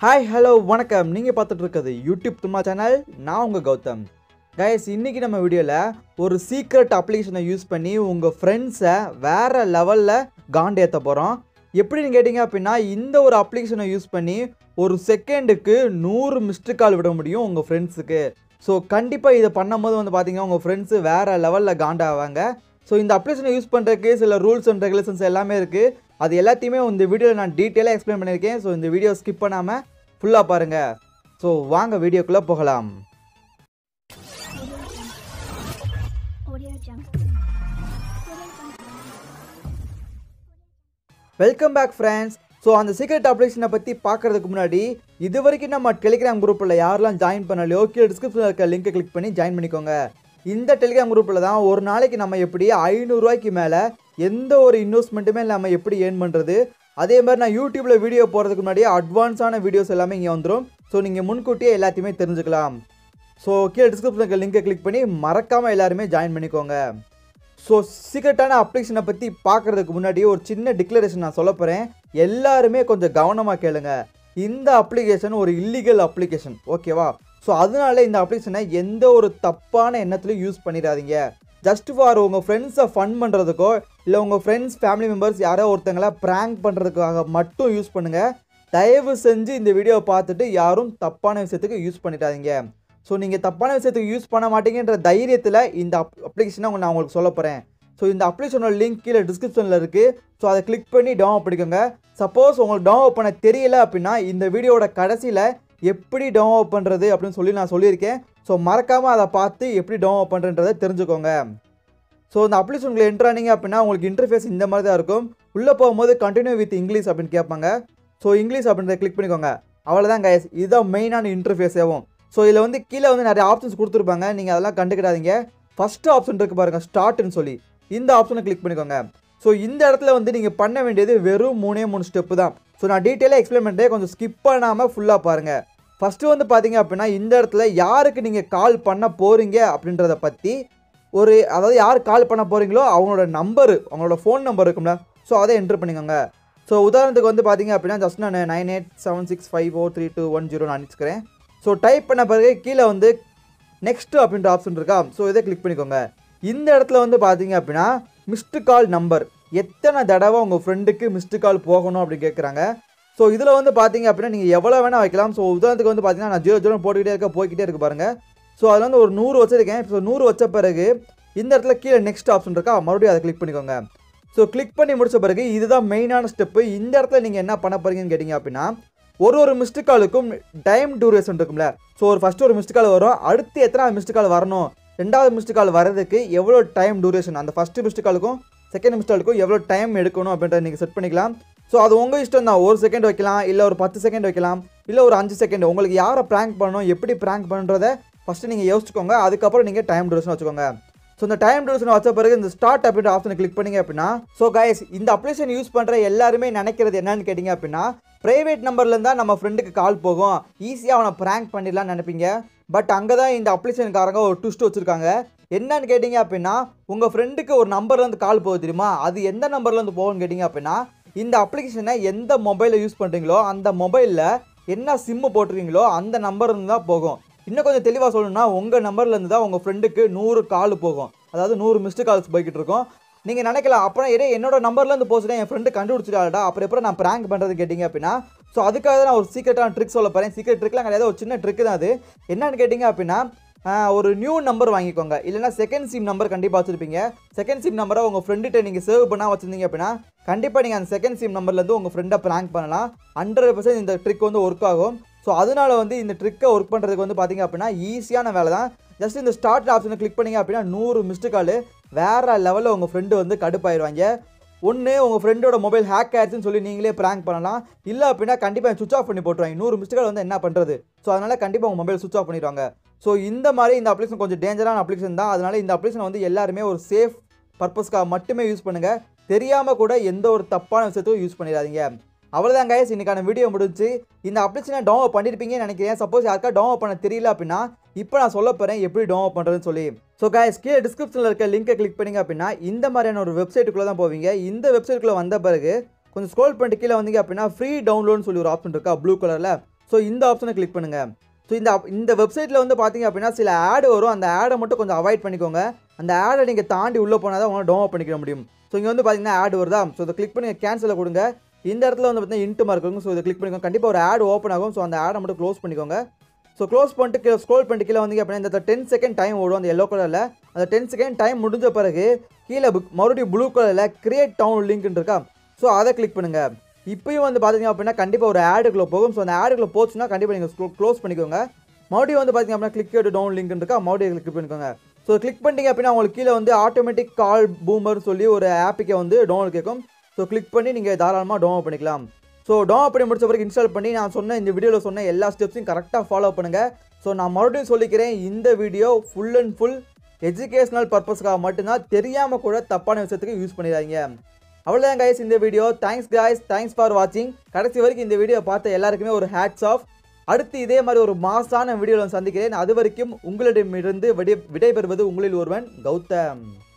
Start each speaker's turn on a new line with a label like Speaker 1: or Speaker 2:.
Speaker 1: Hi hello வணக்கம் நீங்கள் பார்த்துட்டு இருக்கிறது யூடியூப் தும்மா சேனல் நான் உங்கள் கௌதம் கைஸ் இன்றைக்கி நம்ம வீடியோவில் ஒரு சீக்ரெட் அப்ளிகேஷனை யூஸ் பண்ணி உங்கள் ஃப்ரெண்ட்ஸை வேறு லெவலில் காண்டு ஏற்ற போகிறோம் எப்படின்னு கேட்டிங்க அப்படின்னா இந்த ஒரு அப்ளிகேஷனை யூஸ் பண்ணி ஒரு செகண்டுக்கு நூறு மிஸ்டு கால் விட முடியும் உங்கள் ஃப்ரெண்ட்ஸுக்கு ஸோ கண்டிப்பாக இதை பண்ணும்போது வந்து பார்த்தீங்கன்னா உங்கள் ஃப்ரெண்ட்ஸு வேறு லெவலில் காண்டாவாங்க ஸோ இந்த அப்ளிகேஷனை யூஸ் பண்ணுறதுக்கு சில ரூல்ஸ் அண்ட் ரெகுலேஷன்ஸ் எல்லாமே இருக்குது அது எல்லாத்தையுமே இந்த வீடியோவில் நான் டீட்டெயிலாக எக்ஸ்பிளைன் பண்ணியிருக்கேன் ஸோ இந்த வீடியோ ஸ்கிப் பண்ணாமல் ஃபுல்லாக பாருங்கள் ஸோ வாங்க வீடியோக்குள்ளே போகலாம்
Speaker 2: Audio Jungle.
Speaker 1: Welcome back friends so அந்த சீக்ரெட் அப்ளிகேஷனை பற்றி பார்க்கறதுக்கு முன்னாடி இது வரைக்கும் நம்ம டெலிகிராம் குரூப்பில் யாரெல்லாம் ஜாயின் பண்ணலையோ கீழே டிஸ்கிரிப்ஷனில் இருக்க லிங்கை கிளிக் பண்ணி ஜாயின் பண்ணிக்கோங்க இந்த டெலிகிராம் குரூப்பில் தான் ஒரு நாளைக்கு நம்ம எப்படி ஐநூறுரூவாய்க்கு மேலே எந்த ஒரு இன்வெஸ்ட்மெண்ட்டுமே நம்ம எப்படி ஏர்ன் பண்ணுறது அதே மாதிரி நான் யூடியூப்பில் வீடியோ போகிறதுக்கு முன்னாடியே அட்வான்ஸான வீடியோஸ் எல்லாமே இங்கே வந்துடும் ஸோ நீங்கள் முன்கூட்டியே எல்லாத்தையுமே தெரிஞ்சுக்கலாம் ஸோ கீழே டிஸ்கிரிப்ஷனில் இருக்க லிங்கை கிளிக் பண்ணி மறக்காமல் எல்லாருமே ஜாயின் பண்ணிக்கோங்க ஸோ சீக்ரெட்டான அப்ளிகேஷனை பற்றி பார்க்குறதுக்கு முன்னாடி ஒரு சின்ன டிக்ளரேஷன் நான் சொல்ல போகிறேன் எல்லாருமே கொஞ்சம் கவனமாக கேளுங்க இந்த அப்ளிகேஷன் ஒரு இல்லீகல் அப்ளிகேஷன் ஓகேவா ஸோ அதனால இந்த அப்ளிகேஷனை எந்த ஒரு தப்பான எண்ணத்துலையும் யூஸ் பண்ணிடாதீங்க ஜஸ்ட் ஃபார் உங்கள் ஃப்ரெண்ட்ஸை ஃபன் பண்ணுறதுக்கோ இல்லை உங்கள் ஃப்ரெண்ட்ஸ் ஃபேமிலி மெம்பர்ஸ் யாரோ ஒருத்தங்கள ப்ராங்க் பண்ணுறதுக்காக மட்டும் யூஸ் பண்ணுங்கள் தயவு செஞ்சு இந்த வீடியோவை பார்த்துட்டு யாரும் தப்பான விஷயத்துக்கு யூஸ் பண்ணிடாதீங்க ஸோ நீங்கள் தப்பான விஷயத்துக்கு யூஸ் பண்ண மாட்டீங்கன்ற தைரியத்தில் இந்த அப் அப்ளிகேஷனை உங்க- நான் உங்களுக்கு சொல்ல போகிறேன் ஸோ இந்த அப்ளிகேஷனோட லிங்க் கீழே டிஸ்கிரிப்ஷனில் இருக்குது ஸோ அதை கிளிக் பண்ணி டவுன்லோட் பண்ணிக்கோங்க சப்போஸ் உங்களுக்கு டவுன்லோட் பண்ண தெரியல அப்படின்னா இந்த வீடியோவோட கடைசியில் எப்படி டவுன்லோட் பண்ணுறது அப்படின்னு சொல்லி நான் சொல்லியிருக்கேன் ஸோ மறக்காமல் அதை பார்த்து எப்படி டவுன்லோட் பண்ணுறன்றதை தெரிஞ்சுக்கோங்க ஸோ இந்த அப்ளிகேஷன் உங்களுக்கு என்ட்ரு ஆனீங்க அப்படின்னா உங்களுக்கு இன்டர்ஃபேஸ் இந்த மாதிரி தான் இருக்கும் உள்ளே போகும்போது கண்டினியூ வித் இங்கிலீஷ் அப்படின்னு கேட்பாங்க ஸோ இங்கிலீஷ் அப்படின்றத கிளிக் பண்ணிக்கோங்க அவ்வளோதான் கைஸ் இதுதான் மெயினான இன்டர்ஃபேஸ் ஆகும் ஸோ இதில் வந்து கீழே வந்து நிறைய ஆப்ஷன்ஸ் கொடுத்துருப்பாங்க நீங்கள் அதெல்லாம் கண்டுக்கிடாதீங்க ஃபஸ்ட்டு ஆப்ஷன் இருக்குது பாருங்கள் ஸ்டார்ட்னு சொல்லி இந்த ஆப்ஷனை கிளிக் பண்ணிக்கோங்க ஸோ இந்த இடத்துல வந்து நீங்கள் பண்ண வேண்டியது வெறும் மூணே மூணு ஸ்டெப்பு தான் ஸோ நான் டீட்டெயிலாக எக்ஸ்பிளைன் பண்ணிட்டேன் கொஞ்சம் ஸ்கிப் பண்ணாமல் ஃபுல்லாக பாருங்கள் ஃபஸ்ட்டு வந்து பார்த்தீங்க அப்படின்னா இந்த இடத்துல யாருக்கு நீங்கள் கால் பண்ண போகிறீங்க அப்படின்றத பற்றி ஒரு அதாவது யார் கால் பண்ண போகிறீங்களோ அவங்களோட நம்பரு அவங்களோட ஃபோன் நம்பர் இருக்கும்ல ஸோ அதை என்ட்ரு பண்ணிக்கோங்க ஸோ உதாரணத்துக்கு வந்து பார்த்தீங்க அப்படின்னா ஜஸ்ட் நான் nine eight seven six five four three two one zero நான் அனுப்பிச்சுக்கிறேன் ஸோ டைப் பண்ண பிறகு கீழே வந்து நெக்ஸ்ட் அப்படின்ற ஆப்ஷன் இருக்கா ஸோ இதை கிளிக் பண்ணிக்கோங்க இந்த இடத்துல வந்து பார்த்தீங்க அப்படின்னா மிஸ்டு கால் நம்பர் எத்தனை தடவை உங்கள் ஃப்ரெண்டுக்கு மிஸ்டு கால் போகணும் அப்படின்னு கேட்குறாங்க ஸோ இதில் வந்து பார்த்தீங்க அப்படின்னா நீங்கள் எவ்வளோ வேணால் வைக்கலாம் ஸோ உதாரணத்துக்கு வந்து பார்த்தீங்கன்னா நான் ஜீரோ ஜீரோ போட்டுக்கிட்டே இருக்க போய்கிட்டே இருக்கு பாருங்க ஸோ அதில் வந்து ஒரு நூறு வச்சிருக்கேன் ஸோ நூறு வச்ச பிறகு இந்த இடத்துல கீழே நெக்ஸ்ட் ஆப்ஷன் இருக்கா மறுபடியும் அதை கிளிக் பண்ணிக்கோங்க ஸோ கிளிக் பண்ணி முடிச்ச பிறகு இதுதான் மெயினான ஸ்டெப்பு இந்த இடத்துல நீங்கள் என்ன பண்ண போறீங்கன்னு கேட்டிங்க அப்படின்னா ஒரு ஒரு மிஸ்டு காலுக்கும் டைம் டியூரேஷன் இருக்கும்ல ஸோ ஒரு ஃபஸ்ட்டு ஒரு மிஸ்டு கால் வரும் அடுத்து எத்தனாவது மிஸ்டு கால் வரணும் ரெண்டாவது மிஸ்டு கால் வரதுக்கு எவ்வளோ டைம் டியூரேஷன் அந்த ஃபஸ்ட்டு மிஸ்டு காலுக்கும் செகண்ட் மிஸ்டு காலுக்கும் எவ்வளோ டைம் எடுக்கணும் அப்படின்றத நீங்கள் செட் பண்ணிக்கலாம் ஸோ அது உங்கள் இஷ்டம் தான் ஒரு செகண்ட் வைக்கலாம் இல்லை ஒரு பத்து செகண்ட் வைக்கலாம் இல்லை ஒரு அஞ்சு செகண்ட் உங்களுக்கு யாரை ப்ராங்க் பண்ணணும் எப்படி ப்ராங்க் பண்ணுறத ஃபஸ்ட்டு நீங்கள் யோசிச்சுக்கோங்க அதுக்கப்புறம் நீங்கள் டைம் டியூரேஷன் வச்சுக்கோங்க ஸோ இந்த டைம் டியூரேஷன் வச்ச பிறகு இந்த ஸ்டார்ட் அப்படின்ற ஆப்ஷனை கிளிக் பண்ணீங்க அப்படின்னா ஸோ கைஸ் இந்த அப்ளிகேஷன் யூஸ் பண்ணுற எல்லாருமே நினைக்கிறது என்னன்னு கேட்டிங்க அப்படின்னா ப்ரைவேட் நம்பர்லேருந்து தான் நம்ம ஃப்ரெண்டுக்கு கால் போகும் ஈஸியாக அவனை ப்ராங்க் பண்ணிடலாம்னு நினைப்பீங்க பட் அங்கே தான் இந்த அப்ளிகேஷனுக்காரங்க ஒரு ட்விஸ்ட் வச்சுருக்காங்க என்னன்னு கேட்டிங்க அப்படின்னா உங்கள் ஃப்ரெண்டுக்கு ஒரு நம்பர்லேருந்து கால் போகுது தெரியுமா அது எந்த நம்பர்லேருந்து போகும்னு கேட்டிங்க அப்படின்னா இந்த அப்ளிகேஷனை எந்த மொபைலில் யூஸ் பண்ணுறீங்களோ அந்த மொபைலில் என்ன சிம்மு போட்டிருக்கீங்களோ அந்த நம்பர் இருந்து தான் போகும் இன்னும் கொஞ்சம் தெளிவாக சொல்லணும்னா உங்கள் நம்பர்லேருந்து தான் உங்கள் ஃப்ரெண்டுக்கு நூறு கால் போகும் அதாவது நூறு மிஸ்டு கால்ஸ் போய்கிட்டு இருக்கும் நீங்கள் நினைக்கலாம் அப்புறம் இதே என்னோட நம்பர்லேருந்து போச்சுன்னா என் ஃப்ரெண்டு கண்டுபிடிச்சிட்டாடா அப்புறம் எப்பறம் நான் ப்ராங்க் பண்ணுறது கேட்டிங்க அப்படின்னா ஸோ அதுக்காக தான் நான் ஒரு சீக்கிரட்டான ட்ரிக் சொல்ல போகிறேன் சீக்கிரட் ட்ரிக்லாம் கிடையாது ஒரு சின்ன ட்ரிக் தான் அது என்னன்னு கேட்டிங்க அப்படின்னா ஆஹ், ஒரு நியூ நம்பர் வாங்கிக்கோங்க இல்லைனா செகண்ட் சிம் நம்பர் கண்டிப்பாக வச்சுருப்பீங்க செகண்ட் சிம் நம்பரை உங்கள் ஃப்ரெண்டுகிட்ட நீங்கள் சேவ் பண்ணா வச்சுருந்தீங்க அப்படின்னா கண்டிப்பாக நீங்கள் அந்த செகண்ட் சிம் நம்பர்லேருந்து உங்கள் ஃப்ரெண்டை ப்ராங்க் பண்ணலாம் ஹண்ட்ரட் பர்சன்ட் இந்த ட்ரிக் வந்து ஒர்க் ஆகும் ஸோ அதனால வந்து இந்த ட்ரிக்கை ஒர்க் பண்ணுறதுக்கு வந்து பார்த்தீங்க அப்படின்னா ஈஸியான வேலை தான் ஜஸ்ட் இந்த ஸ்டார்ட் ஆப்ஷனை கிளிக் பண்ணீங்க அப்படின்னா நூறு மிஸ்டு கால் வேறு லெவலில் உங்கள் ஃப்ரெண்டு வந்து கடுப்பாயிருவாங்க ஒன்று உங்கள் ஃப்ரெண்டோட மொபைல் ஹேக் ஆயிடுச்சுன்னு சொல்லி நீங்களே ப்ராங்க் பண்ணலாம் இல்லை அப்படின்னா கண்டிப்பாக சுவிச் ஆஃப் பண்ணி போட்டுருவாங்க நூறு மிஸ்டு கால் வந்து என்ன பண்ணுறது ஸோ அதனால் கண்டிப்பாக உங்கள் மொபைல் சுவிச் ஆஃப் பண்ணிடுவாங்க ஸோ இந்த மாதிரி இந்த அப்ளிகேஷன் கொஞ்சம் டேஞ்சரான அப்ளிகேஷன் தான் அதனால இந்த அப்ளிகேஷன் வந்து எல்லாருமே ஒரு சேஃப் பர்பஸ்க்காக மட்டுமே யூஸ் பண்ணுங்கள் தெரியாமல் கூட எந்த ஒரு தப்பான விஷயத்தையும் யூஸ் பண்ணிடாதீங்க அவ்வளோதான் கைஸ் இன்னைக்கான வீடியோ முடிஞ்சு இந்த அப்ளிகேஷனை டவுன்லோட் பண்ணியிருப்பீங்கன்னு நினைக்கிறேன் சப்போஸ் யாருக்கா டவுன்லோட் பண்ண தெரியல அப்படின்னா இப்போ நான் சொல்ல போகிறேன் எப்படி டவுன்லோட் பண்ணுறதுன்னு சொல்லி ஸோ கைஸ் கீழே டிஸ்கிரிப்ஷனில் இருக்க லிங்கை கிளிக் பண்ணீங்க அப்படின்னா இந்த மாதிரியான ஒரு வெப்சைட்டுக்குள்ளே தான் போவீங்க இந்த வெப்சைட்டுக்குள்ளே வந்த பிறகு கொஞ்சம் ஸ்க்ரோல் பண்ணிட்டு கீழே வந்தீங்க அப்படின்னா ஃப்ரீ டவுன்லோட்னு சொல்லி ஒரு ஆப்ஷன் இருக்கா ப்ளூ கலரில் ஸோ இந்த ஆப்ஷனை கிளிக் பண்ணுங்கள் ஸோ இந்த op- இந்த வெப்சைட்டில் வந்து பார்த்தீங்க அப்படின்னா சில ஆடு வரும் அந்த ஆடை மட்டும் கொஞ்சம் அவாய்ட் பண்ணிக்கோங்க அந்த ஆடை நீங்கள் தாண்டி உள்ளே போனால் தான் உங்களால் டவுன்லோட் பண்ணிக்க முடியும் ஸோ இங்கே வந்து பார்த்தீங்கன்னா ஆட் வருதா ஸோ இதை கிளிக் பண்ணி கேன்சலில் கொடுங்க இந்த இடத்துல வந்து பார்த்தீங்கன்னா இன்ட்டு மார்க் இருக்கும் ஸோ இதை கிளிக் பண்ணிக்கோங்க கண்டிப்பாக ஒரு ஆட் ஓப்பன் ஆகும் ஸோ அந்த ஆடை மட்டும் க்ளோஸ் பண்ணிக்கோங்க ஸோ க்ளோஸ் பண்ணிட்டு கீழே ஸ்க்ரோல் பண்ணிட்டு கீழே வந்தீங்க அப்படின்னா இந்த டென் செகண்ட் டைம் ஓடும் அந்த எல்லோ கலரில் அந்த டென் செகண்ட் டைம் முடிஞ்ச பிறகு கீழே book- மறுபடியும் ப்ளூ கலரில் கிரியேட் டவுன் லிங்க்னு இருக்கா ஸோ அதை கிளிக் பண்ணுங்கள் இப்பயும் வந்து பார்த்தீங்க அப்படின்னா கண்டிப்பாக ஒரு ஆடுக்குள்ளே போகும் ஸோ அந்த ஆடுக்குள்ளே போச்சுன்னா கண்டிப்பாக நீங்கள் க்ளோஸ் பண்ணிக்கோங்க மறுபடியும் வந்து பார்த்தீங்க அப்படின்னா கிளிக் டவுன் லிங்க் இருக்கா மறுபடியும் கிளிக் பண்ணிக்கோங்க ஸோ கிளிக் பண்ணிட்டீங்க அப்படின்னா உங்களுக்கு கீழே வந்து ஆட்டோமேட்டிக் கால் பூமர்னு சொல்லி ஒரு ஆப்புக்கே வந்து டவுன்லோட் கேட்கும் ஸோ கிளிக் பண்ணி நீங்கள் தாராளமாக டவுன்லோட் பண்ணிக்கலாம் ஸோ டவுன்லோட் பண்ணி முடிச்ச பிறகு இன்ஸ்டால் பண்ணி நான் சொன்ன இந்த வீடியோவில் சொன்ன எல்லா ஸ்டெப்ஸையும் கரெக்டாக ஃபாலோ பண்ணுங்கள் ஸோ நான் மறுபடியும் சொல்லிக்கிறேன் இந்த video full and full educational பர்பஸ்க்காக மட்டும்தான் தெரியாமல் கூட தப்பான விஷயத்துக்கு யூஸ் பண்ணிடாதீங்க அவ்வளோதான் கைஸ் இந்த video thanks guys thanks for வாட்சிங் கடைசி வரைக்கும் இந்த வீடியோ பார்த்த எல்லாருக்குமே ஒரு ஹேட்ஸ் ஆஃப் அடுத்து இதே மாதிரி ஒரு மாசான வீடியோவில் சந்திக்கிறேன் அது வரைக்கும் உங்களிடமிருந்து விடை விடைபெறுவது உங்களில் ஒருவன் கௌதம்